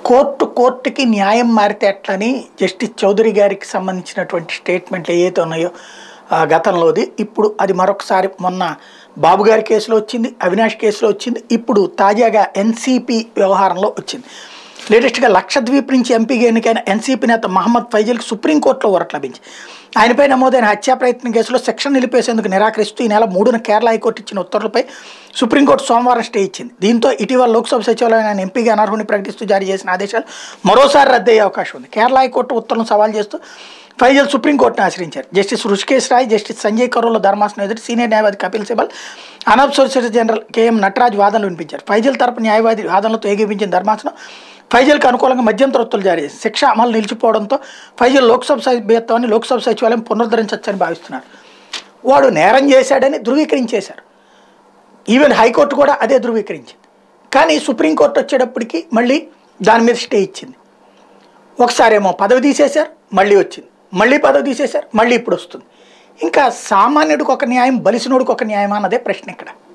court కోర్టుకి న్యాయం మారితే ఎట్లని జస్టిస్ చౌదరి గారికి సంబంధించినటువంటి స్టేట్మెంట్లు ఏవైతే ఉన్నాయో ఆ, గతంలోది ఇప్పుడు అది మరొకసారి మొన్న బాబు గారి కేసులో వచ్చింది అవినాష్ కేసులో వచ్చింది ఇప్పుడు తాజాగా ఎన్సీపీ వ్యవహారంలో వచ్చింది లేటెస్ట్గా లక్షద్వీప్ నుంచి ఎంపీగా ఎన్నికైన ఎన్సీపీ నేత మహమ్మద్ ఫైజల్కి సుప్రీంకోర్టులో ఊరట లభించి ఆయనపై నమోదైన హత్యా ప్రయత్నం కేసులో సెక్షన్ నిలిపేసేందుకు నిరాకరిస్తూ ఈ నెల మూడున కేరళ హైకోర్టు ఇచ్చిన ఉత్తర్వులపై సుప్రీంకోర్టు సోమవారం స్టే ఇచ్చింది దీంతో ఇటీవల లోక్సభ సచివాలయం ఆయన ఎంపీగా అనర్హుని ప్రకటిస్తూ జారీ చేసిన ఆదేశాలు మరోసారి రద్దయ్యే అవకాశం ఉంది కేరళ హైకోర్టు ఉత్తర్వులను సవాల్ చేస్తూ ఫైజల్ సుప్రీంకోర్టును ఆశ్రయించారు జస్టిస్ రుషికేశ్ రాయ్ జస్టిస్ సంజయ్ కరోల ధర్మాసనం ఎదుటి సీనియర్ న్యాయవాది కపిల్ సిబల్ అనబ్ సొలిసిటర్ జనరల్ కేఎం నటరాజ్ వాదనలు వినిపించారు ఫైజల్ తరపు న్యాయవాది వాదనలతో ఏకీపించిన ధర్మాసనం ఫైజల్కి అనుకూలంగా మధ్యంతర ఉత్తర్వులు జారీ చేసింది శిక్ష అమలు నిలిచిపోవడంతో ఫైజల్ లోక్సభ సభ్యత్వాన్ని లోక్సభ సచివాలయం పునరుద్ధరించవచ్చని భావిస్తున్నారు వాడు నేరం చేశాడని ధృవీకరించేశారు ఈవెన్ హైకోర్టు కూడా అదే ధృవీకరించింది కానీ సుప్రీంకోర్టు వచ్చేటప్పటికి మళ్ళీ దాని మీద స్టే ఇచ్చింది ఒకసారేమో పదవి తీసేశారు మళ్ళీ వచ్చింది మళ్ళీ పదవి తీసేశారు మళ్ళీ ఇప్పుడు వస్తుంది ఇంకా సామాన్యుడికి ఒక న్యాయం బలిసినోడికి ఒక న్యాయం అన్నదే ప్రశ్న ఇక్కడ